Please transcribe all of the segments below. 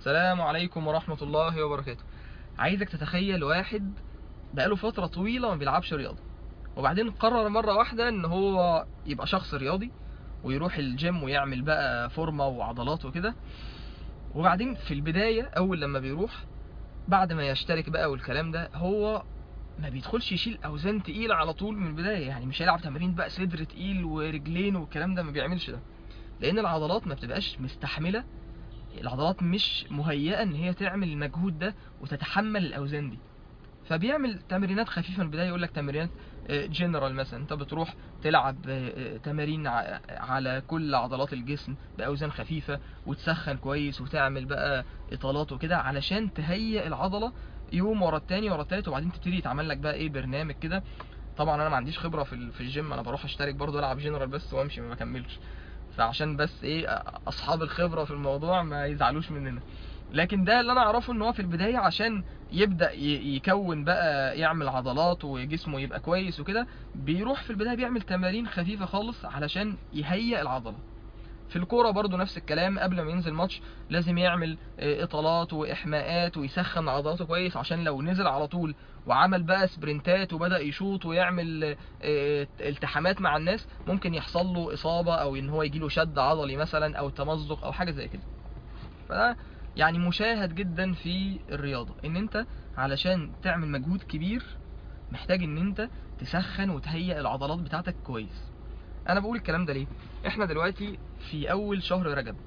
السلام عليكم ورحمة الله وبركاته عايزك تتخيل واحد بقاله فترة طويلة ما بيلعبش رياضة وبعدين قرر مرة واحدة ان هو يبقى شخص رياضي ويروح الجيم ويعمل بقى فورمة وعضلات وكده وبعدين في البداية اول لما بيروح بعد ما يشترك بقى والكلام ده هو ما بيدخلش يشيل اوزان تقيلة على طول من البداية يعني مش هيلعب تمارين بقى صدر تقيل ورجلين والكلام ده ما بيعملش ده لان العضلات ما بتبقاش مستحملة العضلات مش مهيئة ان هي تعمل المجهود ده وتتحمل الاوزان دي فبيعمل تمرينات خفيفة من البداية يقول لك تمرينات جنرال مثلا انت بتروح تلعب آه، تمارين ع- على كل عضلات الجسم باوزان خفيفة وتسخن كويس وتعمل بقى اطالات وكده علشان تهيئ العضلة يوم ورا التاني ورا التالت وبعدين تبتدي يتعمل لك بقى ايه برنامج كده طبعا انا ما عنديش خبرة في ال- في الجيم انا بروح اشترك برضه العب جنرال بس وامشي ما بكملش فعشان بس ايه اصحاب الخبرة في الموضوع ما يزعلوش مننا لكن ده اللي انا اعرفه ان هو في البداية عشان يبدأ ي- يكون بقى يعمل عضلات وجسمه يبقى كويس وكده بيروح في البداية بيعمل تمارين خفيفة خالص علشان يهيئ العضلة في الكورة برضو نفس الكلام قبل ما ينزل ماتش لازم يعمل آه، اطالات واحماءات ويسخن عضلاته كويس عشان لو نزل على طول وعمل بقى سبرنتات وبدأ يشوط ويعمل آه، التحامات مع الناس ممكن يحصل له إصابة أو إن هو يجيله شد عضلي مثلا أو تمزق أو حاجة زي كده فده يعني مشاهد جدا في الرياضة إن أنت علشان تعمل مجهود كبير محتاج إن أنت تسخن وتهيئ العضلات بتاعتك كويس أنا بقول الكلام ده ليه؟ إحنا دلوقتي في أول شهر رجب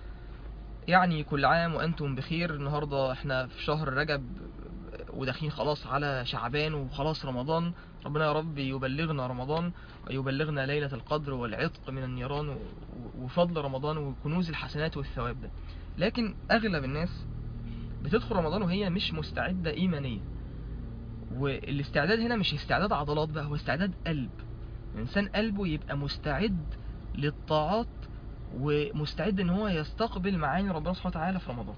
يعني كل عام وأنتم بخير النهاردة إحنا في شهر رجب وداخلين خلاص على شعبان وخلاص رمضان ربنا يا رب يبلغنا رمضان ويبلغنا ليلة القدر والعتق من النيران و- و- وفضل رمضان وكنوز الحسنات والثواب ده لكن أغلب الناس بتدخل رمضان وهي مش مستعدة إيمانيا والاستعداد هنا مش استعداد عضلات بقى هو استعداد قلب الإنسان قلبه يبقى مستعد للطاعات ومستعد ان هو يستقبل معاني ربنا سبحانه وتعالى في رمضان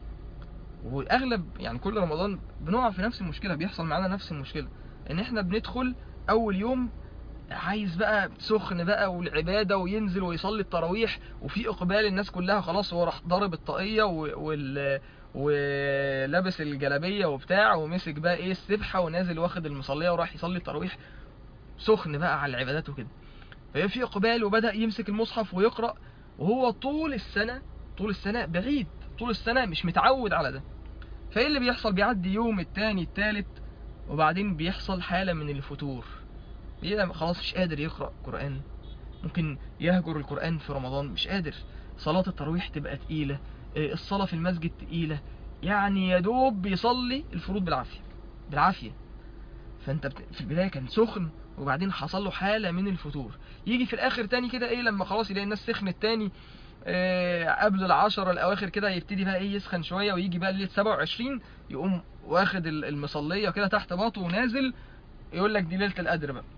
واغلب يعني كل رمضان بنقع في نفس المشكله بيحصل معانا نفس المشكله ان احنا بندخل اول يوم عايز بقى سخن بقى والعباده وينزل ويصلي التراويح وفي اقبال الناس كلها خلاص هو راح ضارب الطاقيه و- وال ولابس الجلابيه وبتاع ومسك بقى ايه السبحه ونازل واخد المصليه وراح يصلي التراويح سخن بقى على العبادات وكده فيبقى في اقبال وبدا يمسك المصحف ويقرا وهو طول السنه طول السنه بعيد طول السنه مش متعود على ده فايه اللي بيحصل بيعدي يوم التاني التالت وبعدين بيحصل حاله من الفتور بيبقى خلاص مش قادر يقرا قران ممكن يهجر القران في رمضان مش قادر صلاه التراويح تبقى تقيله إيه، الصلاه في المسجد تقيله يعني يا دوب بيصلي الفروض بالعافيه بالعافيه فانت بت... في البدايه كان سخن وبعدين حصل له حاله من الفتور يجي في الاخر تاني كده ايه لما خلاص يلاقي الناس سخنت تاني آه، قبل العشرة الاواخر كده يبتدي بقى ايه يسخن شويه ويجي بقى ليله 27 يقوم واخد ال- المصليه كده تحت باطه ونازل يقول لك دي ليله القدر بقى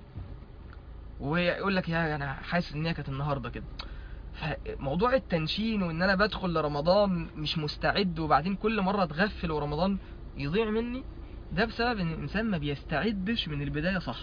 ويقول لك يا انا حاسس ان هي كانت النهارده كده فموضوع التنشين وان انا بدخل لرمضان مش مستعد وبعدين كل مره اتغفل ورمضان يضيع مني ده بسبب ان الانسان ما بيستعدش من البدايه صح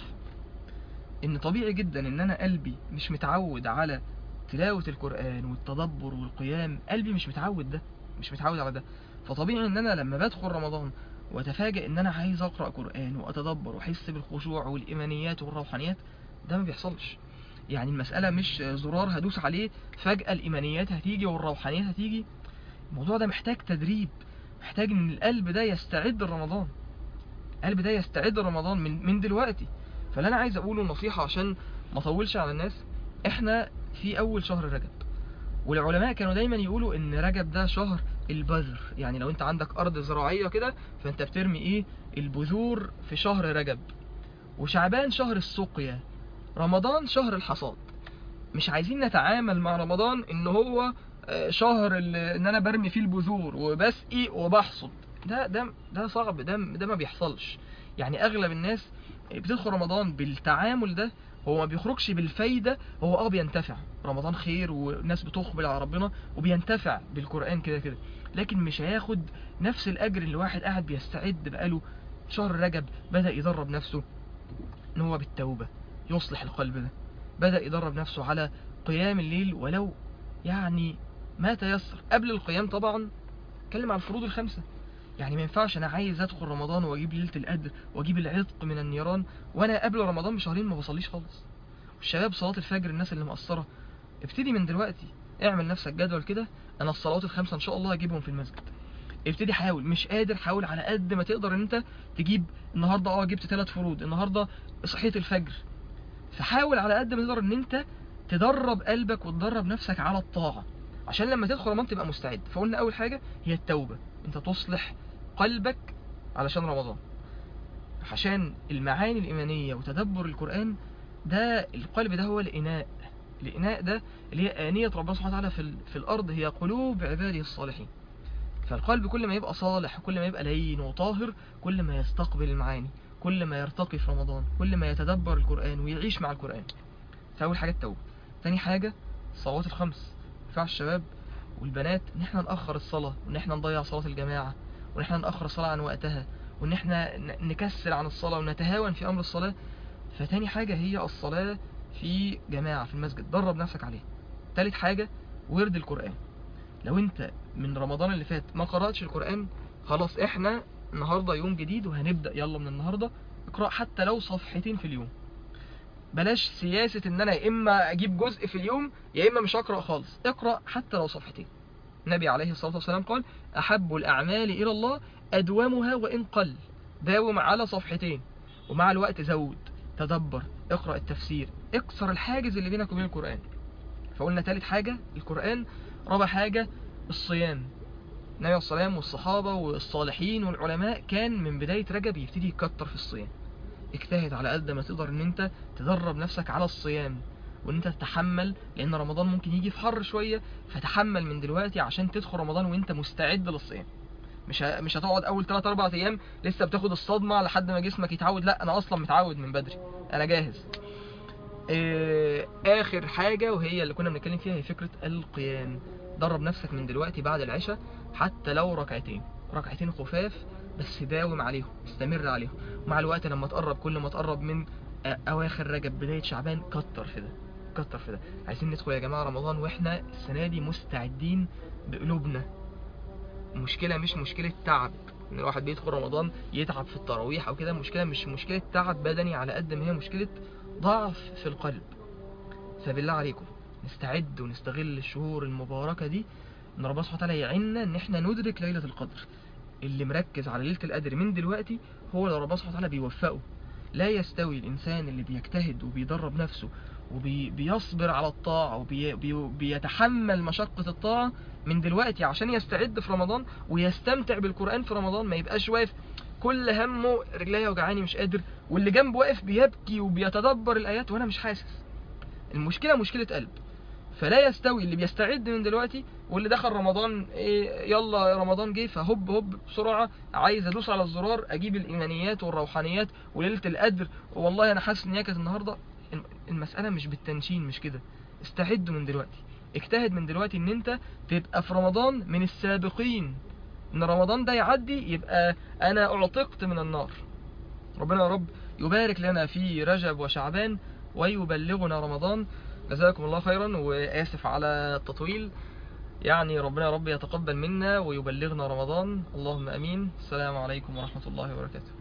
ان طبيعي جدا ان انا قلبي مش متعود على تلاوة القرآن والتدبر والقيام قلبي مش متعود ده مش متعود على ده فطبيعي ان انا لما بدخل رمضان واتفاجئ ان انا عايز اقرا قران واتدبر واحس بالخشوع والايمانيات والروحانيات ده ما بيحصلش يعني المساله مش زرار هدوس عليه فجاه الايمانيات هتيجي والروحانيات هتيجي الموضوع ده محتاج تدريب محتاج ان القلب ده يستعد لرمضان القلب ده يستعد لرمضان من من دلوقتي فاللي انا عايز اقوله نصيحه عشان ما اطولش على الناس احنا في اول شهر رجب والعلماء كانوا دايما يقولوا ان رجب ده شهر البذر يعني لو انت عندك ارض زراعيه كده فانت بترمي ايه البذور في شهر رجب وشعبان شهر السقيا رمضان شهر الحصاد مش عايزين نتعامل مع رمضان ان هو آه، شهر ال- ان انا برمي فيه البذور وبسقي وبحصد ده ده ده صعب ده ده ما بيحصلش يعني اغلب الناس بتدخل رمضان بالتعامل ده هو ما بيخرجش بالفايدة هو اه بينتفع رمضان خير والناس بتقبل على ربنا وبينتفع بالقرآن كده كده لكن مش هياخد نفس الأجر اللي واحد قاعد بيستعد بقاله شهر رجب بدأ يدرب نفسه ان هو بالتوبة يصلح القلب ده بدأ يدرب نفسه على قيام الليل ولو يعني ما تيسر قبل القيام طبعا اتكلم على الفروض الخمسه يعني ما ينفعش انا عايز ادخل رمضان واجيب ليله القدر واجيب العتق من النيران وانا قبل رمضان بشهرين ما بصليش خالص والشباب صلاه الفجر الناس اللي مقصره ابتدي من دلوقتي اعمل نفسك جدول كده انا الصلوات الخمسه ان شاء الله هجيبهم في المسجد ابتدي حاول مش قادر حاول على قد ما تقدر ان انت تجيب النهارده اه جبت ثلاث فروض النهارده صحيت الفجر فحاول على قد ما تقدر ان انت تدرب قلبك وتدرب نفسك على الطاعه عشان لما تدخل رمضان تبقى مستعد فقلنا اول حاجه هي التوبه انت تصلح قلبك علشان رمضان عشان المعاني الايمانيه وتدبر القران ده القلب ده هو الاناء الاناء ده اللي هي انيه ربنا سبحانه وتعالى في, ال- في الارض هي قلوب عباده الصالحين فالقلب كل ما يبقى صالح وكل ما يبقى لين وطاهر كل ما يستقبل المعاني كل ما يرتقي في رمضان كل ما يتدبر القرآن ويعيش مع القرآن فأول حاجة التوبة تاني حاجة الصلوات الخمس ينفع الشباب والبنات ان احنا نأخر الصلاة وان احنا نضيع صلاة الجماعة وان احنا نأخر الصلاة عن وقتها وان احنا ن- نكسل عن الصلاة ونتهاون في امر الصلاة فتاني حاجة هي الصلاة في جماعة في المسجد درب نفسك عليها تالت حاجة ورد القرآن لو انت من رمضان اللي فات ما قرأتش القرآن خلاص احنا النهاردة يوم جديد وهنبدأ يلا من النهاردة اقرأ حتى لو صفحتين في اليوم بلاش سياسة ان انا يا اما اجيب جزء في اليوم يا اما مش هقرأ خالص اقرأ حتى لو صفحتين النبي عليه الصلاة والسلام قال احب الاعمال الى الله ادومها وان قل داوم على صفحتين ومع الوقت زود تدبر اقرأ التفسير اكسر الحاجز اللي بينك وبين القرآن فقلنا تالت حاجة القرآن رابع حاجة الصيام النبي عليه الصلاة والسلام والصحابة والصالحين والعلماء كان من بداية رجب يبتدي يكتر في الصيام اجتهد على قد ما تقدر ان انت تدرب نفسك على الصيام وان انت تتحمل لان رمضان ممكن يجي في حر شوية فتحمل من دلوقتي عشان تدخل رمضان وانت مستعد للصيام مش ه... مش هتقعد اول 3 4 ايام لسه بتاخد الصدمة لحد ما جسمك يتعود لا انا اصلا متعود من بدري انا جاهز آه، اخر حاجة وهي اللي كنا بنتكلم فيها هي فكرة القيام درب نفسك من دلوقتي بعد العشاء حتى لو ركعتين ركعتين خفاف بس داوم عليهم استمر عليهم مع الوقت لما تقرب كل ما تقرب من آه، اواخر رجب بداية شعبان كتر في ده كتر في ده عايزين ندخل يا جماعة رمضان واحنا السنة دي مستعدين بقلوبنا المشكلة مش مشكلة تعب ان الواحد بيدخل رمضان يتعب في التراويح او كده المشكلة مش مشكلة تعب بدني على قد ما هي مشكلة ضعف في القلب فبالله عليكم نستعد ونستغل الشهور المباركة دي ان ربنا سبحانه وتعالى يعيننا ان احنا ندرك ليلة القدر اللي مركز على ليلة القدر من دلوقتي هو اللي ربنا سبحانه وتعالى بيوفقه لا يستوي الانسان اللي بيجتهد وبيدرب نفسه وبيصبر على الطاعة وبيتحمل مشقة الطاعة من دلوقتي عشان يستعد في رمضان ويستمتع بالقرآن في رمضان ما يبقاش واقف كل همه رجليا وجعاني مش قادر واللي جنبه واقف بيبكي وبيتدبر الآيات وأنا مش حاسس المشكلة مشكلة قلب فلا يستوي اللي بيستعد من دلوقتي واللي دخل رمضان إيه يلا رمضان جه فهب هب بسرعة عايز ادوس على الزرار اجيب الايمانيات والروحانيات وليلة القدر والله انا حاسس ان هي كانت النهارده الم- المسألة مش بالتنشين مش كده استعد من دلوقتي اجتهد من دلوقتي ان انت تبقى في رمضان من السابقين ان رمضان ده يعدي يبقى انا اعتقت من النار ربنا يا رب يبارك لنا في رجب وشعبان ويبلغنا رمضان جزاكم الله خيرا وآسف على التطويل يعني ربنا يا رب يتقبل منا ويبلغنا رمضان اللهم أمين السلام عليكم ورحمة الله وبركاته